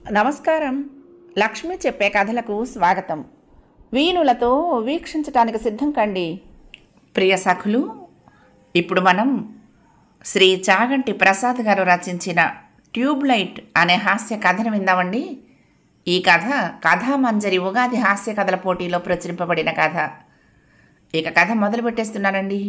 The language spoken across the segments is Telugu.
నమస్కారం లక్ష్మి చెప్పే కథలకు స్వాగతం వీణులతో వీక్షించటానికి సిద్ధం కండి ప్రియ సఖులు ఇప్పుడు మనం శ్రీ చాగంటి ప్రసాద్ గారు రచించిన ట్యూబ్లైట్ అనే హాస్య కథను విందామండి ఈ కథ కథామంజరి ఉగాది హాస్య కథల పోటీలో ప్రచురింపబడిన కథ ఇక కథ మొదలు పెట్టేస్తున్నానండి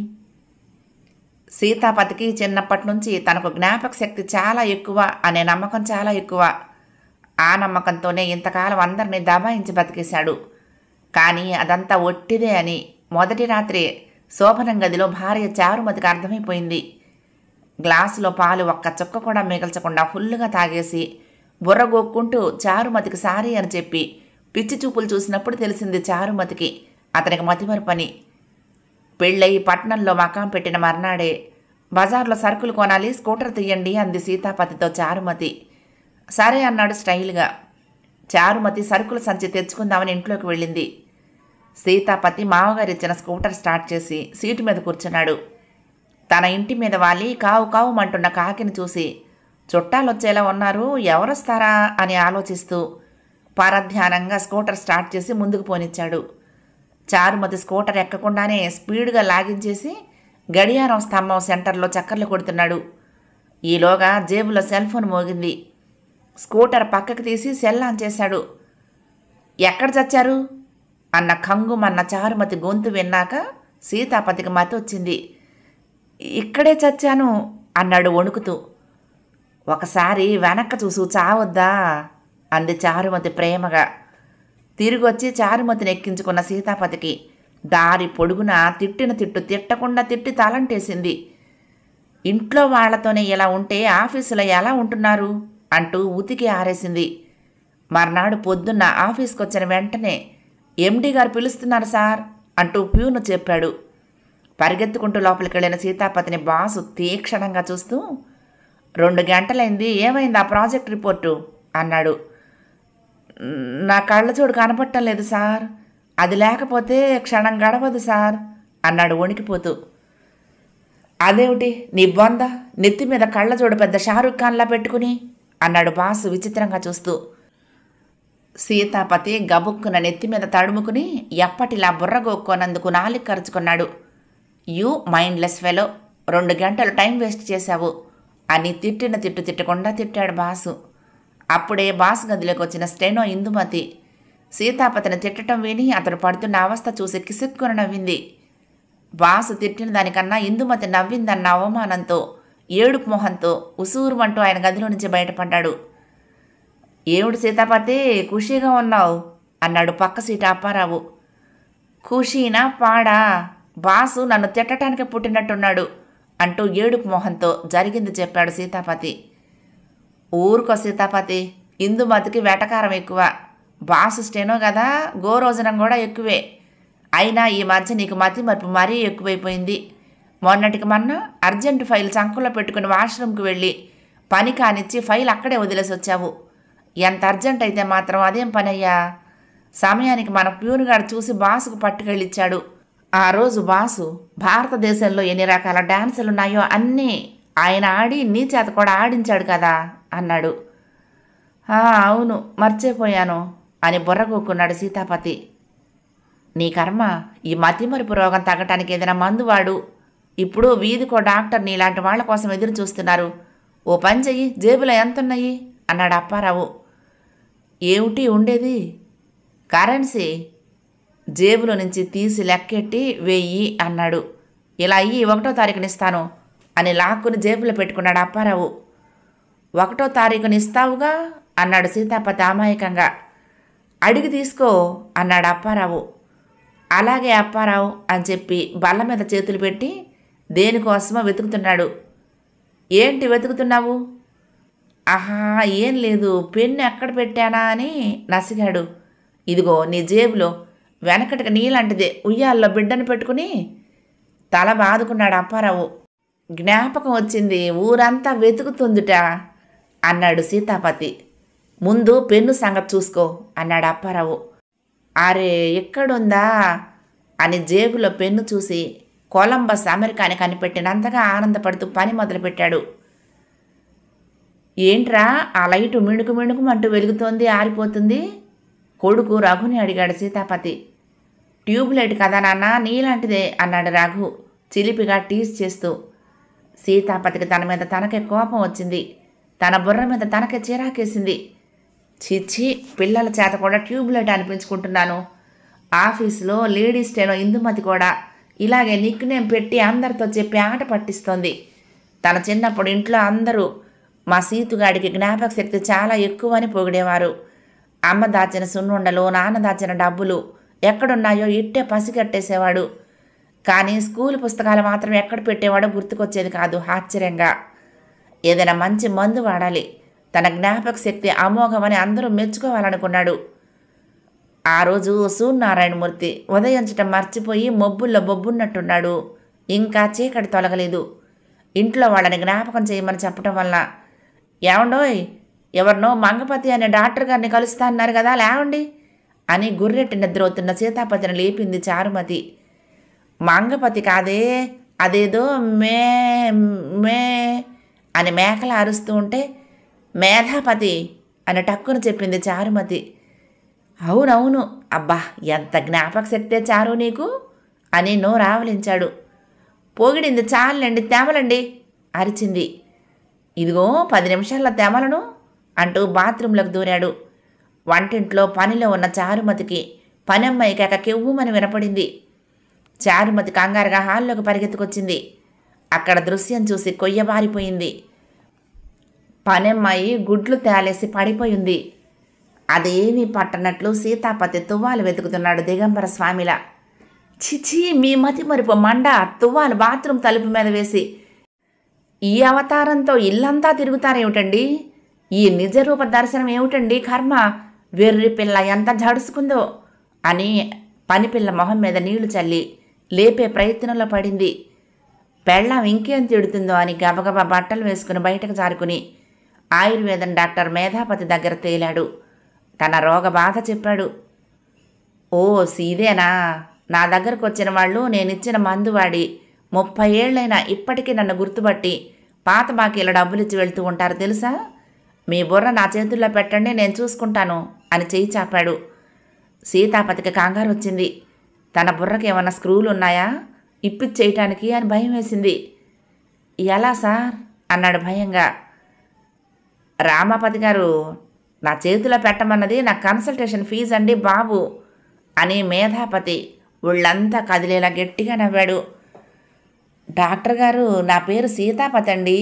సీతాపతికి చిన్నప్పటి నుంచి తనకు జ్ఞాపక శక్తి చాలా ఎక్కువ అనే నమ్మకం చాలా ఎక్కువ ఆ నమ్మకంతోనే ఇంతకాలం అందరినీ దబాయించి బతికేశాడు కానీ అదంతా ఒట్టిదే అని మొదటి రాత్రి శోభనం గదిలో భార్య చారుమతికి అర్థమైపోయింది గ్లాసులో పాలు ఒక్క చుక్క కూడా మిగల్చకుండా ఫుల్లుగా తాగేసి బుర్రగొక్కుంటూ చారుమతికి సారీ అని చెప్పి పిచ్చి చూపులు చూసినప్పుడు తెలిసింది చారుమతికి అతనికి మతిమరు పని పెళ్ళయి పట్నంలో మకాం పెట్టిన మర్నాడే బజార్లో సరుకులు కొనాలి స్కూటర్ తీయండి అంది సీతాపతితో చారుమతి సరే అన్నాడు స్టైల్గా చారుమతి సరుకుల సంచి తెచ్చుకుందామని ఇంట్లోకి వెళ్ళింది సీతాపతి మామగారు ఇచ్చిన స్కూటర్ స్టార్ట్ చేసి సీటు మీద కూర్చున్నాడు తన ఇంటి మీద వాలి కావు కావుమంటున్న కాకిని చూసి చుట్టాలు వచ్చేలా ఉన్నారు ఎవరొస్తారా అని ఆలోచిస్తూ పరధ్యానంగా స్కూటర్ స్టార్ట్ చేసి ముందుకు పోనిచ్చాడు చారుమతి స్కూటర్ ఎక్కకుండానే స్పీడ్గా లాగించేసి గడియారం స్తంభం సెంటర్లో చక్కర్లు కొడుతున్నాడు ఈలోగా జేబులో సెల్ ఫోన్ మోగింది స్కూటర్ పక్కకు తీసి సెల్ ఆన్ చేశాడు ఎక్కడ చచ్చారు అన్న కంగుమన్న చారుమతి గొంతు విన్నాక సీతాపతికి మతి వచ్చింది ఇక్కడే చచ్చాను అన్నాడు వణుకుతూ ఒకసారి వెనక్కి చూసు చావద్దా అంది చారుమతి ప్రేమగా తిరిగొచ్చి చారుమతిని ఎక్కించుకున్న సీతాపతికి దారి పొడుగున తిట్టిన తిట్టు తిట్టకుండా తిట్టి తలంటేసింది ఇంట్లో వాళ్లతోనే ఇలా ఉంటే ఆఫీసులో ఎలా ఉంటున్నారు అంటూ ఉతికి ఆరేసింది మర్నాడు పొద్దున్న ఆఫీస్కి వచ్చిన వెంటనే ఎండీ గారు పిలుస్తున్నారు సార్ అంటూ ప్యూను చెప్పాడు పరిగెత్తుకుంటూ లోపలికి వెళ్ళిన సీతాపతిని బాసు తీక్షణంగా చూస్తూ రెండు గంటలైంది ఏమైంది ఆ ప్రాజెక్ట్ రిపోర్టు అన్నాడు నా కళ్ళ చూడు కనపడటం లేదు సార్ అది లేకపోతే క్షణం గడవదు సార్ అన్నాడు వణికిపోతూ అదేమిటి నీ బొంద నెత్తి మీద కళ్ళ చూడు పెద్ద షారుఖ్ ఖాన్లా పెట్టుకుని అన్నాడు బాసు విచిత్రంగా చూస్తూ సీతాపతి గబుక్కున నెత్తి మీద తడుముకుని ఎప్పటిలా బుర్రగొక్కోనందుకు నాలుగు ఖర్చుకున్నాడు యూ మైండ్లెస్ ఫెలో రెండు గంటలు టైం వేస్ట్ చేశావు అని తిట్టిన తిట్టు తిట్టకుండా తిట్టాడు బాసు అప్పుడే బాసు గదిలోకి వచ్చిన స్టెనో ఇందుమతి సీతాపతిని తిట్టడం విని అతడు పడుతున్న అవస్థ చూసి కిసుక్కున నవ్వింది బాసు తిట్టిన దానికన్నా ఇందుమతి నవ్విందన్న అవమానంతో ఏడుపు మొహంతో ఉసూరుమంటూ ఆయన గదిలో నుంచి బయటపడ్డాడు ఏమిటి సీతాపతి ఖుషీగా ఉన్నావు అన్నాడు పక్క సీట అప్పారావు ఖుషీనా పాడా బాసు నన్ను తిట్టడానికి పుట్టినట్టున్నాడు అంటూ ఏడుపు మొహంతో జరిగింది చెప్పాడు సీతాపతి ఊరుకో సీతాపతి ఇందుమతికి వెటకారం ఎక్కువ బాసు స్టెనో కదా గోరోజనం కూడా ఎక్కువే అయినా ఈ మధ్య నీకు మతి మరుపు మరీ ఎక్కువైపోయింది మొన్నటికి మొన్న అర్జెంట్ ఫైల్ చంకలో పెట్టుకుని వాష్రూమ్కి వెళ్ళి పని కానిచ్చి ఫైల్ అక్కడే వదిలేసి వచ్చావు ఎంత అర్జెంట్ అయితే మాత్రం అదేం పనయ్యా సమయానికి మన ప్యూన్ గారు చూసి బాసుకు పట్టుకెళ్ళిచ్చాడు ఆ రోజు బాసు భారతదేశంలో ఎన్ని రకాల డ్యాన్సులు ఉన్నాయో అన్నీ ఆయన ఆడి నీ చేత కూడా ఆడించాడు కదా అన్నాడు "ఆ, అవును మర్చిపోయాను అని బుర్రగొక్కున్నాడు సీతాపతి నీ కర్మ ఈ మతిమరుపు రోగం తగ్గటానికి ఏదైనా మందు వాడు ఇప్పుడు వీధికో డాక్టర్ నీలాంటి వాళ్ళ కోసం ఎదురు చూస్తున్నారు ఓ పని చెయ్యి జేబులో ఎంతున్నాయి అన్నాడు అప్పారావు ఏమిటి ఉండేది కరెన్సీ జేబులో నుంచి తీసి లెక్కెట్టి వెయ్యి అన్నాడు ఇలా అయ్యి ఒకటో తారీఖునిస్తాను అని లాక్కుని జేబులో పెట్టుకున్నాడు అప్పారావు ఒకటో తారీఖుని ఇస్తావుగా అన్నాడు సీతాపతి అమాయకంగా అడిగి తీసుకో అన్నాడు అప్పారావు అలాగే అప్పారావు అని చెప్పి బల్ల మీద చేతులు పెట్టి దేనికోసమో వెతుకుతున్నాడు ఏంటి వెతుకుతున్నావు ఆహా ఏం లేదు పెన్ను ఎక్కడ పెట్టానా అని నసిగాడు ఇదిగో నీ జేబులో వెనకటికి నీలాంటిదే ఉయ్యాల్లో బిడ్డను పెట్టుకుని తల బాదుకున్నాడు అప్పారావు జ్ఞాపకం వచ్చింది ఊరంతా వెతుకుతుందిట అన్నాడు సీతాపతి ముందు పెన్ను సంగతి చూసుకో అన్నాడు అప్పారావు అరే ఎక్కడుందా అని జేబులో పెన్ను చూసి కొలంబస్ అమెరికాని కనిపెట్టినంతగా ఆనందపడుతూ పని మొదలుపెట్టాడు ఏంట్రా ఆ లైటు మిణుకు మిణుకుమంటూ వెలుగుతోంది ఆరిపోతుంది కొడుకు రఘుని అడిగాడు సీతాపతి ట్యూబ్ లైట్ కదా నాన్న నీలాంటిదే అన్నాడు రఘు చిలిపిగా టీస్ చేస్తూ సీతాపతికి తన మీద తనకే కోపం వచ్చింది తన బుర్ర మీద తనకే చిరాకేసింది చిచ్చి పిల్లల చేత కూడా ట్యూబ్ లైట్ అనిపించుకుంటున్నాను ఆఫీసులో లేడీస్ టేనో ఇందుమతి కూడా ఇలాగే నిక్ నేమ్ పెట్టి అందరితో చెప్పి ఆట పట్టిస్తోంది తన చిన్నప్పుడు ఇంట్లో అందరూ మా సీతుగాడికి జ్ఞాపక శక్తి చాలా ఎక్కువ అని పొగిడేవారు అమ్మ దాచిన సున్నుండలు నాన్న దాచిన డబ్బులు ఎక్కడున్నాయో ఇట్టే పసిగట్టేసేవాడు కానీ స్కూల్ పుస్తకాలు మాత్రం ఎక్కడ పెట్టేవాడో గుర్తుకొచ్చేది కాదు ఆశ్చర్యంగా ఏదైనా మంచి మందు వాడాలి తన జ్ఞాపక శక్తి అమోఘమని అందరూ మెచ్చుకోవాలనుకున్నాడు ఆ రోజు సూర్యనారాయణమూర్తి ఉదయించటం మర్చిపోయి మొబ్బుల్లో బొబ్బున్నట్టున్నాడు ఇంకా చీకటి తొలగలేదు ఇంట్లో వాళ్ళని జ్ఞాపకం చేయమని చెప్పటం వల్ల ఏమండోయ్ ఎవరినో మంగపతి అనే డాక్టర్ గారిని కలుస్తా అన్నారు కదా లేవండి అని గుర్రెట్టి నిద్రవుతున్న సీతాపతిని లేపింది చారుమతి మంగపతి కాదే అదేదో మే మే అని మేకల అరుస్తూ ఉంటే మేధాపతి అని టక్కున చెప్పింది చారుమతి అవునవును అబ్బా ఎంత జ్ఞాపక శక్తే చారు నీకు అని నోరావలించాడు పోగిడింది చాలండి తెమలండి అరిచింది ఇదిగో పది నిమిషాల్లో తెమలను అంటూ బాత్రూంలోకి దూరాడు వంటింట్లో పనిలో ఉన్న చారుమతికి పనమ్మాయి కేక కెవ్వుమని వినపడింది చారుమతి కంగారుగా హాల్లోకి పరిగెత్తుకొచ్చింది అక్కడ దృశ్యం చూసి కొయ్యబారిపోయింది పనమ్మాయి గుడ్లు తేలేసి పడిపోయింది అదేమీ పట్టనట్లు సీతాపతి తువ్వాలు వెతుకుతున్నాడు దిగంబర స్వామిలా చిచి మీ మతి మరిపో మండ తువ్వాలు బాత్రూమ్ తలుపు మీద వేసి ఈ అవతారంతో ఇల్లంతా తిరుగుతారేమిటండి ఈ నిజరూప దర్శనం ఏమిటండి కర్మ వెర్రి పిల్ల ఎంత జడుసుకుందో అని పనిపిల్ల మొహం మీద నీళ్లు చల్లి లేపే ప్రయత్నంలో పడింది పెళ్ళం ఇంకేం తిడుతుందో అని గబగబా బట్టలు వేసుకుని బయటకు జారుకుని ఆయుర్వేదం డాక్టర్ మేధాపతి దగ్గర తేలాడు తన రోగ బాధ చెప్పాడు ఓ సీదేనా నా దగ్గరకు వచ్చిన వాళ్ళు నేనిచ్చిన మందు వాడి ముప్పై ఏళ్ళైనా ఇప్పటికీ నన్ను గుర్తుపట్టి పాత బాకీల డబ్బులు ఇచ్చి వెళ్తూ ఉంటారు తెలుసా మీ బుర్ర నా చేతుల్లో పెట్టండి నేను చూసుకుంటాను అని చేయి చాపాడు సీతాపతికి కంగారు వచ్చింది తన బుర్రకి ఏమన్నా స్క్రూలు ఉన్నాయా ఇప్పిచ్చేయటానికి అని భయం వేసింది ఎలా సార్ అన్నాడు భయంగా రామాపతి గారు నా చేతిలో పెట్టమన్నది నా కన్సల్టేషన్ ఫీజు అండి బాబు అని మేధాపతి ఒళ్ళంతా కదిలేలా గట్టిగా నవ్వాడు డాక్టర్ గారు నా పేరు సీతాపతి అండి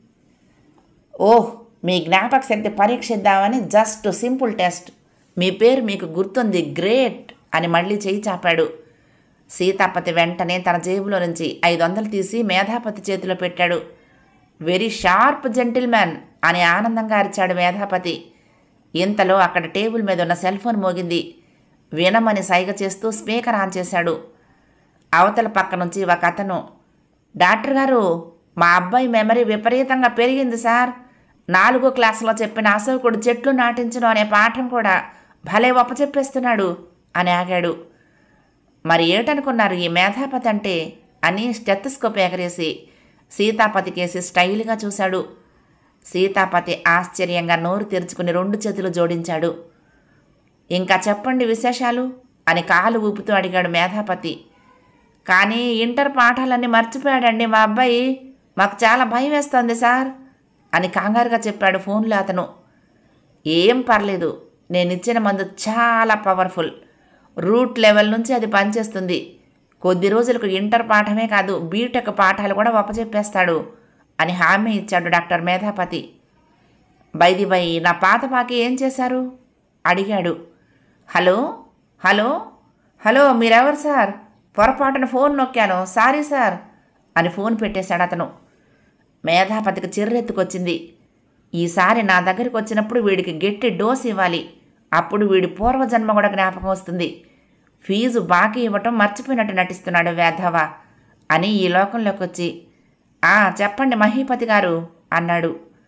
ఓహ్ మీ జ్ఞాపక శక్తి పరీక్షిద్దామని జస్ట్ సింపుల్ టెస్ట్ మీ పేరు మీకు గుర్తుంది గ్రేట్ అని మళ్ళీ చేయి చాపాడు సీతాపతి వెంటనే తన జేబులో నుంచి ఐదు వందలు తీసి మేధాపతి చేతిలో పెట్టాడు వెరీ షార్ప్ జెంటిల్మ్యాన్ అని ఆనందంగా అరిచాడు మేధాపతి ఇంతలో అక్కడ టేబుల్ మీద ఉన్న సెల్ ఫోన్ మోగింది వినమని సైగ చేస్తూ స్పీకర్ ఆన్ చేశాడు అవతల పక్క నుంచి ఒక అతను డాక్టర్ గారు మా అబ్బాయి మెమరీ విపరీతంగా పెరిగింది సార్ నాలుగో క్లాసులో చెప్పిన అశోకుడు చెట్లు నాటించడం అనే పాఠం కూడా భలే ఒప్పచెప్పేస్తున్నాడు అని ఆగాడు మరి ఏటనుకున్నారు ఈ మేధాపతి అంటే అని స్టెత్తస్కోప్ ఎగరేసి సీతాపతి కేసి స్టైల్గా చూశాడు సీతాపతి ఆశ్చర్యంగా నోరు తెరుచుకుని రెండు చేతులు జోడించాడు ఇంకా చెప్పండి విశేషాలు అని కాలు ఊపుతూ అడిగాడు మేధాపతి కానీ ఇంటర్ పాఠాలన్నీ మర్చిపోయాడండి మా అబ్బాయి మాకు చాలా భయం వేస్తోంది సార్ అని కంగారుగా చెప్పాడు ఫోన్లో అతను ఏం పర్లేదు నేను ఇచ్చిన మందు చాలా పవర్ఫుల్ రూట్ లెవెల్ నుంచి అది పనిచేస్తుంది కొద్ది రోజులకు ఇంటర్ పాఠమే కాదు బీటెక్ పాఠాలు కూడా ఒప్పచెప్పేస్తాడు అని హామీ ఇచ్చాడు డాక్టర్ మేధాపతి బైది బై నా పాత బాకీ ఏం చేశారు అడిగాడు హలో హలో హలో మీరెవరు సార్ పొరపాటున ఫోన్ నొక్కాను సారీ సార్ అని ఫోన్ పెట్టేశాడు అతను మేధాపతికి చిర్రెత్తుకొచ్చింది ఈసారి నా దగ్గరికి వచ్చినప్పుడు వీడికి గట్టి డోస్ ఇవ్వాలి అప్పుడు వీడి పూర్వజన్మ కూడా జ్ఞాపకం వస్తుంది ఫీజు బాకీ ఇవ్వటం మర్చిపోయినట్టు నటిస్తున్నాడు వేధవా అని ఈ లోకంలోకి వచ్చి ఆ చెప్పండి మహీపతి గారు అన్నాడు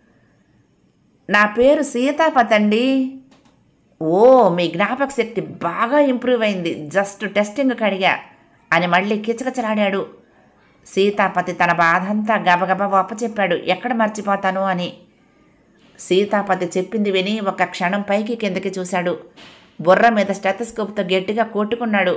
నా పేరు సీతాపతి అండి ఓ మీ జ్ఞాపక శక్తి బాగా ఇంప్రూవ్ అయింది జస్ట్ టెస్టింగ్కి అడిగా అని మళ్ళీ కిచకిచలాడాడు సీతాపతి తన బాధంతా గబగబా చెప్పాడు ఎక్కడ మర్చిపోతాను అని సీతాపతి చెప్పింది విని ఒక క్షణం పైకి కిందకి చూశాడు బుర్ర మీద స్టెతస్కోప్తో గట్టిగా కొట్టుకున్నాడు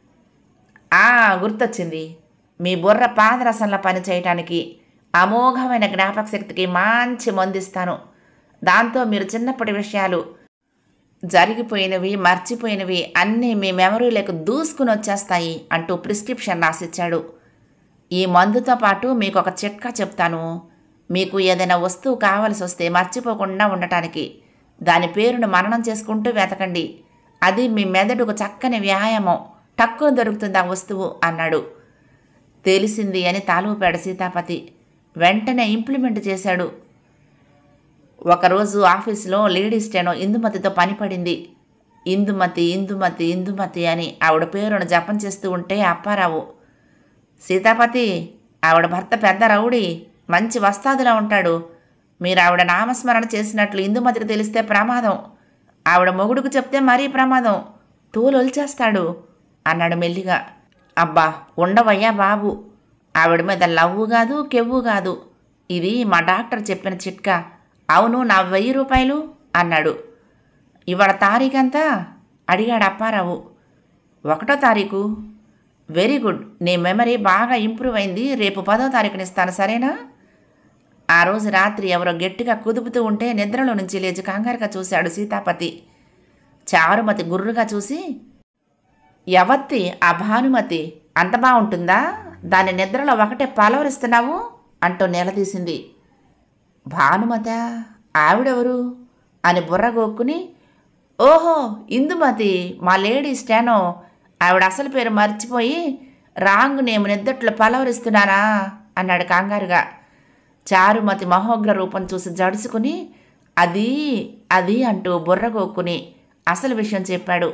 ఆ గుర్తొచ్చింది మీ బుర్ర పాదరసంలో పని చేయటానికి అమోఘమైన జ్ఞాపక శక్తికి మంచి మందిస్తాను దాంతో మీరు చిన్నప్పటి విషయాలు జరిగిపోయినవి మర్చిపోయినవి అన్నీ మీ మెమరీలకు దూసుకుని వచ్చేస్తాయి అంటూ ప్రిస్క్రిప్షన్ రాసిచ్చాడు ఈ మందుతో పాటు మీకు ఒక చిట్కా చెప్తాను మీకు ఏదైనా వస్తువు కావాల్సి వస్తే మర్చిపోకుండా ఉండటానికి దాని పేరును మననం చేసుకుంటూ వెతకండి అది మీ మెదడుకు చక్కని వ్యాయామం తక్కువ దొరుకుతుంది ఆ వస్తువు అన్నాడు తెలిసింది అని తాలూపాడు సీతాపతి వెంటనే ఇంప్లిమెంట్ చేశాడు ఒకరోజు ఆఫీసులో లేడీ స్టెనో ఇందుమతితో పని పడింది ఇందుమతి ఇందుమతి ఇందుమతి అని ఆవిడ పేరును జపం చేస్తూ ఉంటే అప్పారావు సీతాపతి ఆవిడ భర్త పెద్ద రౌడీ మంచి వస్తాదులా ఉంటాడు మీరు ఆవిడ నామస్మరణ చేసినట్లు ఇందుమతికి తెలిస్తే ప్రమాదం ఆవిడ మొగుడుకు చెప్తే మరీ ప్రమాదం తోలొల్చేస్తాడు అన్నాడు మెల్లిగా అబ్బా ఉండవయ్యా బాబు ఆవిడ మీద లవ్వు కాదు కెవ్వు కాదు ఇది మా డాక్టర్ చెప్పిన చిట్కా అవును నా వెయ్యి రూపాయలు అన్నాడు ఇవాళ తారీఖంతా అడిగాడు అప్పారావు ఒకటో తారీఖు వెరీ గుడ్ నీ మెమరీ బాగా ఇంప్రూవ్ అయింది రేపు పదో తారీఖున ఇస్తాను సరేనా ఆ రోజు రాత్రి ఎవరో గట్టిగా కుదుపుతూ ఉంటే నిద్రలో నుంచి లేచి కంగారుగా చూశాడు సీతాపతి చారుమతి గుర్రుగా చూసి ఎవత్తి ఆ భానుమతి అంత బాగుంటుందా దాని నిద్రలో ఒకటే పలవరిస్తున్నావు అంటూ నిలదీసింది భానుమత ఆవిడెవరు అని బుర్రగోక్కుని ఓహో ఇందుమతి మా లేడీ స్టానో ఆవిడ అసలు పేరు మర్చిపోయి రాంగ్ నేమ్ నిద్దట్లో పలవరిస్తున్నానా అన్నాడు కంగారుగా చారుమతి మహోగ్ర రూపం చూసి జడుచుకుని అది అది అంటూ బుర్రగోక్కుని అసలు విషయం చెప్పాడు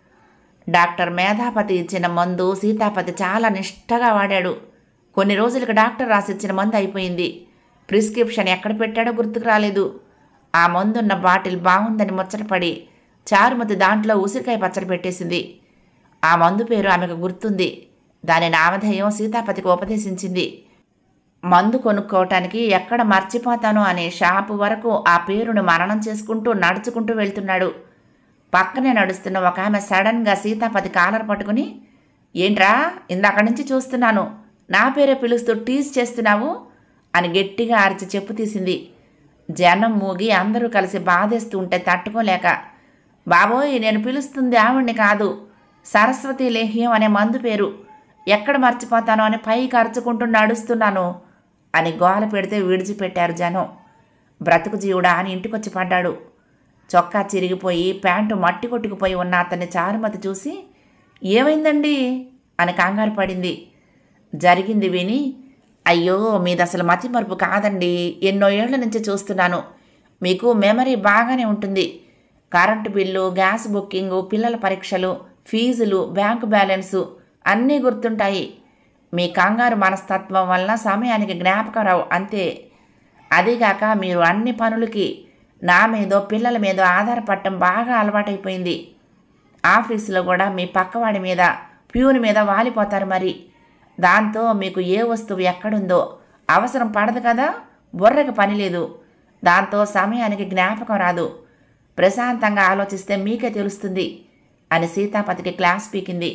డాక్టర్ మేధాపతి ఇచ్చిన మందు సీతాపతి చాలా నిష్టగా వాడాడు కొన్ని రోజులకు డాక్టర్ రాసిచ్చిన మందు అయిపోయింది ప్రిస్క్రిప్షన్ ఎక్కడ పెట్టాడో గుర్తుకు రాలేదు ఆ మందున్న బాటిల్ బాగుందని ముచ్చటపడి చారుమతి దాంట్లో ఉసిరికాయ పచ్చడి పెట్టేసింది ఆ మందు పేరు ఆమెకు గుర్తుంది దాని నామధేయం సీతాపతికి ఉపదేశించింది మందు కొనుక్కోవటానికి ఎక్కడ మర్చిపోతానో అనే షాపు వరకు ఆ పేరును మననం చేసుకుంటూ నడుచుకుంటూ వెళ్తున్నాడు పక్కనే నడుస్తున్న ఒక ఆమె సడన్గా సీతాపతి కాలర్ పట్టుకుని ఏంట్రా ఇందాక నుంచి చూస్తున్నాను నా పేరే పిలుస్తూ టీజ్ చేస్తున్నావు అని గట్టిగా అరిచి చెప్పు తీసింది జనం మూగి అందరూ కలిసి బాధేస్తూ ఉంటే తట్టుకోలేక బాబోయ్ నేను పిలుస్తుంది ఆవిడ్ని కాదు సరస్వతి లేహ్యం అనే మందు పేరు ఎక్కడ మర్చిపోతానో అని పైకి అరుచుకుంటూ నడుస్తున్నాను అని గోల పెడితే విడిచిపెట్టారు జనం బ్రతుకు జీవుడా అని ఇంటికొచ్చి పడ్డాడు చొక్కా చిరిగిపోయి ప్యాంటు మట్టి కొట్టుకుపోయి ఉన్న అతన్ని చారుమతి చూసి ఏమైందండి అని కంగారు పడింది జరిగింది విని అయ్యో మీది అసలు మతి మరుపు కాదండి ఎన్నో ఏళ్ల నుంచి చూస్తున్నాను మీకు మెమరీ బాగానే ఉంటుంది కరెంటు బిల్లు గ్యాస్ బుకింగు పిల్లల పరీక్షలు ఫీజులు బ్యాంకు బ్యాలెన్సు అన్నీ గుర్తుంటాయి మీ కంగారు మనస్తత్వం వలన సమయానికి జ్ఞాపకం రావు అంతే అదీగాక మీరు అన్ని పనులకి నా మీదో పిల్లల మీదో ఆధారపడటం బాగా అలవాటైపోయింది ఆఫీసులో కూడా మీ పక్కవాడి మీద ప్యూని మీద వాలిపోతారు మరి దాంతో మీకు ఏ వస్తువు ఎక్కడుందో అవసరం పడదు కదా బుర్రకు పని లేదు దాంతో సమయానికి జ్ఞాపకం రాదు ప్రశాంతంగా ఆలోచిస్తే మీకే తెలుస్తుంది అని సీతాపతికి క్లాస్ పీకింది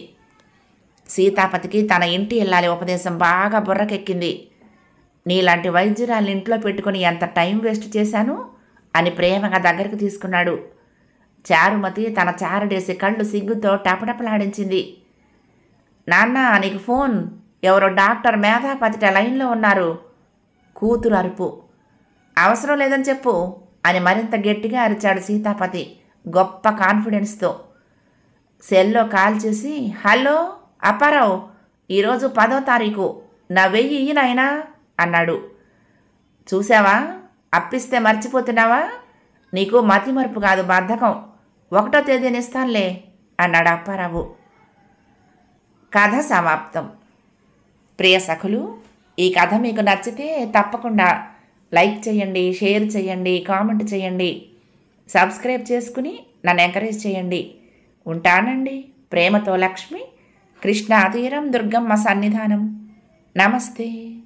సీతాపతికి తన ఇంటి ఇల్లాలి ఉపదేశం బాగా బుర్రకెక్కింది నీలాంటి వైద్యురాలు ఇంట్లో పెట్టుకుని ఎంత టైం వేస్ట్ చేశాను అని ప్రేమగా దగ్గరికి తీసుకున్నాడు చారుమతి తన చారడేసి కళ్ళు సిగ్గుతో టపటపలాడించింది నాన్న నీకు ఫోన్ ఎవరో డాక్టర్ మేధాపతిట లైన్లో ఉన్నారు కూతురు అరుపు అవసరం లేదని చెప్పు అని మరింత గట్టిగా అరిచాడు సీతాపతి గొప్ప కాన్ఫిడెన్స్తో సెల్లో కాల్ చేసి హలో అప్పారావు ఈరోజు పదో తారీఖు నా వెయ్యి ఇయ్యి నాయనా అన్నాడు చూసావా అప్పిస్తే మర్చిపోతున్నావా నీకు మతి మరుపు కాదు బద్ధకం ఒకటో తేదీని ఇస్తానులే అన్నాడు అప్పారావు కథ సమాప్తం ప్రియ సఖులు ఈ కథ మీకు నచ్చితే తప్పకుండా లైక్ చేయండి షేర్ చేయండి కామెంట్ చేయండి సబ్స్క్రైబ్ చేసుకుని నన్ను ఎంకరేజ్ చేయండి ఉంటానండి ప్రేమతో లక్ష్మి కృష్ణా తీరం దుర్గమ్మ సన్నిధానం నమస్తే